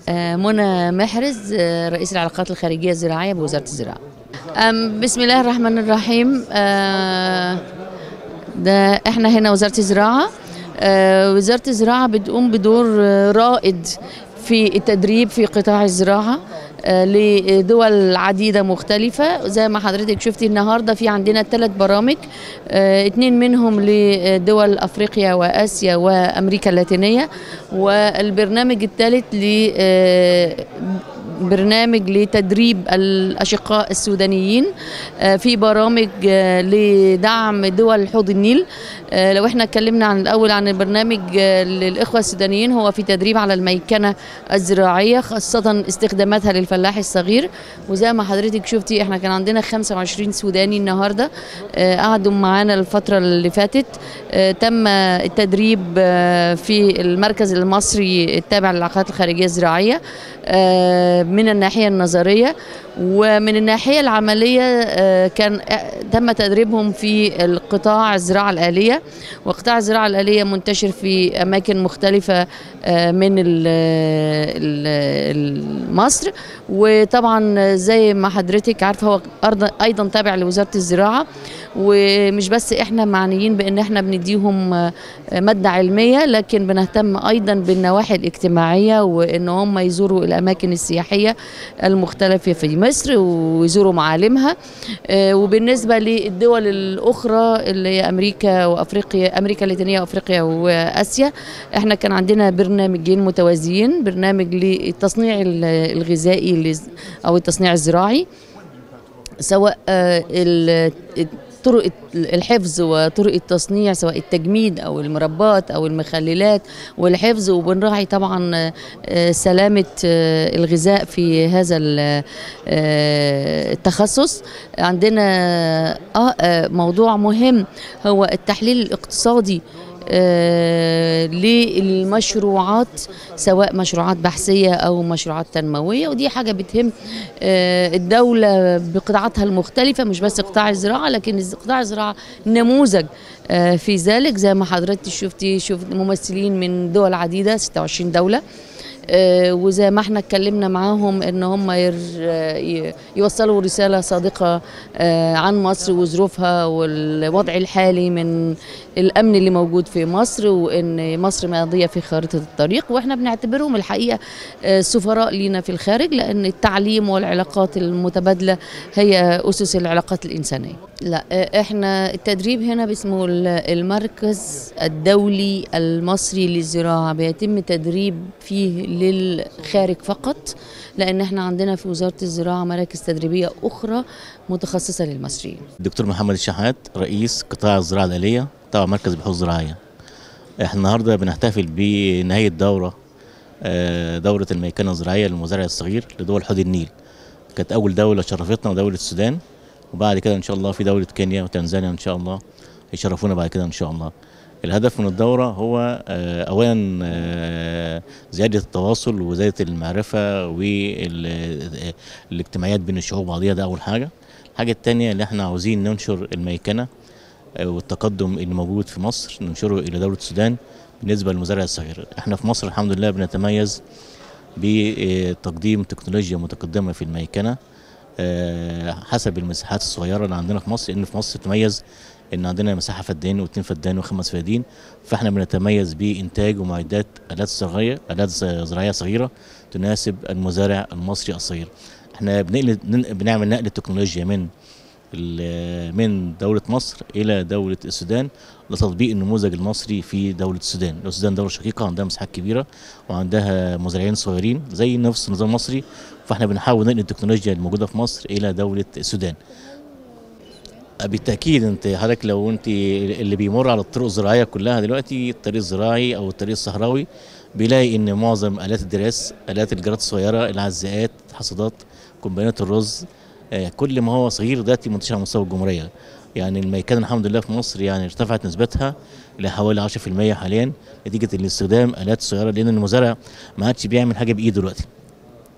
آه، منى محرز آه، رئيس العلاقات الخارجية الزراعية بوزارة الزراعة أم، بسم الله الرحمن الرحيم آه، ده احنا هنا وزارة الزراعة آه، وزارة الزراعة بتقوم بدور آه، رائد في التدريب في قطاع الزراعة آه، لدول عديدة مختلفة زي ما حضرتك شفتي النهاردة في عندنا ثلاث برامج آه، اتنين منهم لدول أفريقيا وآسيا وأمريكا اللاتينية والبرنامج الثالث ل آه، برنامج لتدريب الأشقاء السودانيين آه، في برامج آه، لدعم دول حوض النيل آه، لو احنا اتكلمنا عن الأول عن البرنامج آه، للإخوة السودانيين هو في تدريب على الميكنة الزراعية خاصة استخداماتها للفلاح الصغير وزي ما حضرتك شفتي احنا كان عندنا 25 سوداني النهاردة آه، قعدوا معانا الفترة اللي فاتت آه، تم التدريب آه، في المركز المصري التابع للعلاقات الخارجية الزراعية آه، من الناحية النظرية ومن الناحية العملية آه، كان آه، تم تدريبهم في القطاع الزراعة الآلية وقطاع الزراعة الآلية منتشر في أماكن مختلفة آه، من ال- ال- مصر وطبعا زي ما حضرتك عارفة هو أرض- أيضا تابع لوزارة الزراعة ومش بس احنا معنيين بان احنا بنديهم آه، مادة علمية لكن بنهتم ايضا بالنواحي الاجتماعية وان هم يزوروا الاماكن السياحية المختلفة في مصر ويزوروا معالمها آه، وبالنسبة للدول الاخرى اللي هي امريكا وافريقيا امريكا اللاتينية وافريقيا واسيا احنا كان عندنا برنامجين متوازيين برنامج للتصنيع ال- الغذائي لز- او التصنيع الزراعي سواء آه، ال- طرق الحفظ وطرق التصنيع سواء التجميد او المربات او المخللات والحفظ وبنراعي طبعا آه، سلامه آه، الغذاء في هذا ال- آه، التخصص عندنا اه آه، موضوع مهم هو التحليل الاقتصادي آه، للمشروعات سواء مشروعات بحثية أو مشروعات تنموية ودي حاجة بتهم آه، الدولة بقطاعاتها المختلفة مش بس قطاع الزراعة لكن الز- قطاع الزراعة نموذج آه، في ذلك زي ما حضرتك شفتي شفت ممثلين من دول عديدة 26 دولة آه، وزي ما احنا اتكلمنا معاهم ان هم ير ي- يوصلوا رساله صادقه آه، عن مصر وظروفها والوضع الحالي من الامن اللي موجود في مصر وان مصر ماضيه في خارطه الطريق واحنا بنعتبرهم الحقيقه آه، سفراء لينا في الخارج لان التعليم والعلاقات المتبادله هي اسس العلاقات الانسانيه. لا آه، احنا التدريب هنا باسمه ال- المركز الدولي المصري للزراعه بيتم تدريب فيه للخارج فقط لان احنا عندنا في وزاره الزراعه مراكز تدريبيه اخرى متخصصه للمصريين. الدكتور محمد الشحات رئيس قطاع الزراعة الآلية تبع مركز البحوث الزراعية احنا النهارده بنحتفل بنهاية دورة آه، دورة الميكنة الزراعية للمزارع الصغير لدول حوض النيل كانت أول دولة شرفتنا ودولة السودان وبعد كده إن شاء الله في دولة كينيا وتنزانيا إن شاء الله يشرفونا بعد كده إن شاء الله الهدف من الدورة هو آه، أولا آه، زيادة التواصل وزيادة المعرفة والاجتماعيات بين الشعوب بعضيها ده أول حاجة الحاجة التانية اللي احنا عاوزين ننشر الميكنة آه، والتقدم اللي موجود في مصر ننشره إلى دولة السودان بالنسبة للمزارع الصغير احنا في مصر الحمد لله بنتميز بتقديم تكنولوجيا متقدمة في الميكنة آه، حسب المساحات الصغيرة اللي عندنا في مصر لأن في مصر تميز إن عندنا مساحة فدان واثنين فدان وخمس فدادين فاحنا بنتميز بإنتاج ومعدات آلات زراعية آلات زراعية صغيرة تناسب المزارع المصري الصغير احنا بنقل نن- بنعمل نقل التكنولوجيا من ال- من دولة مصر إلى دولة السودان لتطبيق النموذج المصري في دولة السودان، السودان دولة شقيقة عندها مساحات كبيرة وعندها مزارعين صغيرين زي نفس النظام المصري فاحنا بنحاول ننقل التكنولوجيا الموجودة في مصر إلى دولة السودان. بالتأكيد أنت حضرتك لو أنت اللي بيمر على الطرق الزراعية كلها دلوقتي الطريق الزراعي أو الطريق الصحراوي بيلاقي إن معظم آلات الدراس آلات الجرات الصغيرة العزاءات حصادات كومباينات الرز آه، كل ما هو صغير دلوقتي منتشر على مستوى الجمهورية يعني الميكنة الحمد لله في مصر يعني ارتفعت نسبتها لحوالي 10% حاليا نتيجة الاستخدام آلات صغيرة لأن المزارع ما عادش بيعمل حاجة بإيده دلوقتي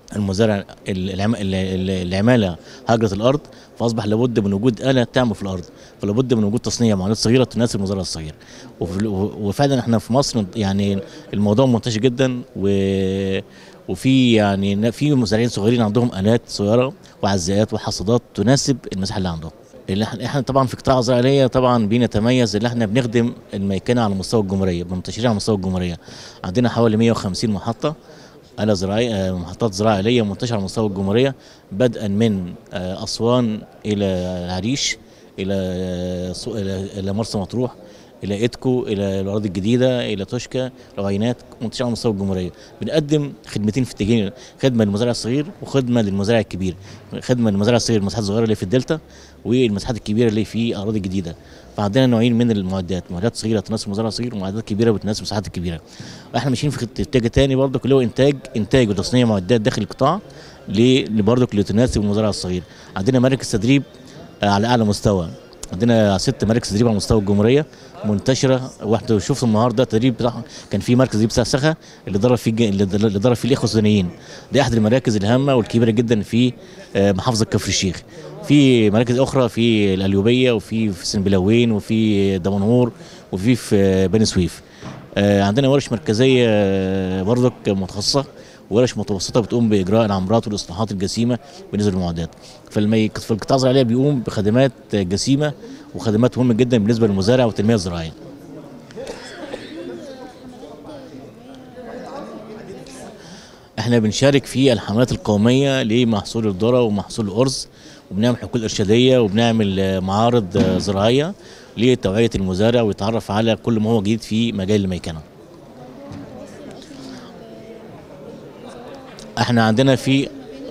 المزارع العم- ال- ال- العماله هاجرت الارض فاصبح لابد من وجود اله تعمل في الارض فلابد من وجود تصنيع معدات صغيره تناسب المزارع الصغير وف- وفعلا احنا في مصر يعني الموضوع منتشر جدا و وفي يعني في مزارعين صغيرين عندهم الات صغيره وعزاءات وحصادات تناسب المساحه اللي عندهم اللي احنا احنا طبعا في قطاع الزراعيه طبعا بنتميز ان احنا بنخدم الميكنه على مستوى الجمهوريه منتشرين على مستوى الجمهوريه عندنا حوالي 150 محطه آلة زراعية آه، محطات زراعة آلية منتشرة على مستوى الجمهورية بدءا من آه، أسوان إلى العريش إلى آه، سو- إلى إلى مرسى مطروح إلى إيدكو إلى الأراضي الجديدة إلى توشكا العينات منتشرة على مستوى الجمهورية بنقدم خدمتين في اتجاهين خدمة للمزارع الصغير وخدمة للمزارع الكبير خدمة للمزارع الصغير المساحات الصغيرة اللي في الدلتا والمساحات الكبيرة اللي في الأراضي الجديدة فعندنا نوعين من المعدات معدات صغيره تناسب المزارع الصغير ومعدات كبيره بتناسب المساحات الكبيره احنا ماشيين في خط- اتجاه تاني برضه اللي هو انتاج انتاج وتصنيع معدات داخل القطاع ل- برضه لتناسب المزارع الصغير عندنا مراكز تدريب آه، على اعلى مستوى عندنا ست مراكز تدريب على مستوى الجمهوريه منتشره واحنا شفت النهارده تدريب بتاع كان في مركز تدريب سخسخه اللي ضرب فيه الج- اللي اللي ضرب فيه الاخوه السودانيين دي احد المراكز الهامه والكبيره جدا في آه، محافظه كفر الشيخ في مراكز اخرى في القليوبيه وفي في سنبلاوين وفي دمنهور وفي في بني سويف آه، عندنا ورش مركزيه آه، برضك متخصصه ورش متوسطه بتقوم باجراء العمرات والاصلاحات الجسيمه بالنسبه للمعدات فالمي في القطاع الزراعي بيقوم بخدمات جسيمه وخدمات مهمه جدا بالنسبه للمزارع والتنميه الزراعيه احنا بنشارك في الحملات القوميه لمحصول الذره ومحصول الارز وبنعمل حقول ارشاديه وبنعمل آه، معارض آه، زراعيه لتوعيه المزارع ويتعرف على كل ما هو جديد في مجال الميكنه. احنا عندنا في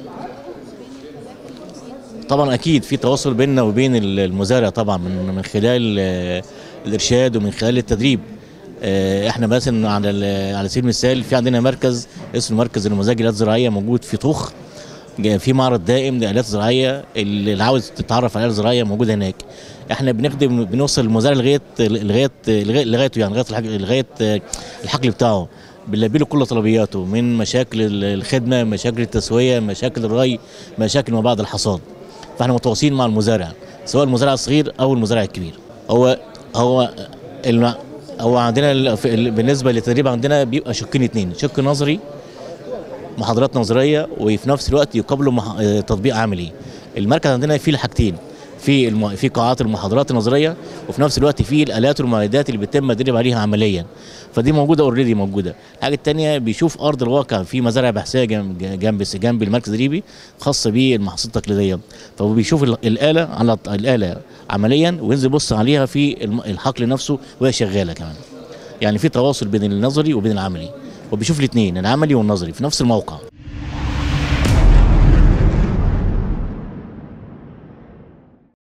طبعا اكيد في تواصل بيننا وبين المزارع طبعا من من خلال آه، الارشاد ومن خلال التدريب آه، احنا مثلا على ال- على سبيل المثال في عندنا مركز اسمه مركز النموذج الالات الزراعيه موجود في طوخ جا- في معرض دائم لالات زراعيه اللي اللي عاوز تتعرف على الالات الزراعيه موجود هناك احنا بنخدم بنوصل المزارع لغايه لغايه لغايه لغايته يعني لغايه الحق- لغايه آه، الحقل بتاعه بنلبي له كل طلبياته من مشاكل ال- الخدمه مشاكل التسويه مشاكل الري مشاكل ما بعد الحصاد فاحنا متواصلين مع المزارع سواء المزارع الصغير او المزارع الكبير هو هو الم- هو عندنا ال- في ال- بالنسبه للتدريب عندنا بيبقى شقين اتنين شق نظري محاضرات نظريه وفي نفس الوقت يقابله مح... آه، تطبيق عملي المركز عندنا فيه الحاجتين في الم... في قاعات المحاضرات النظريه وفي نفس الوقت في الالات والمعدات اللي بيتم التدريب عليها عمليا فدي موجوده اوريدي موجوده الحاجه الثانيه بيشوف ارض الواقع في مزارع بحثيه جنب جنب جنب المركز التدريبي خاصه بالمحاصيل التقليديه فهو بيشوف ال- الاله على الط- الاله عمليا وينزل يبص عليها في الم- الحقل نفسه وهي شغاله كمان يعني في تواصل بين النظري وبين العملي وبيشوف الاثنين العملي والنظري في نفس الموقع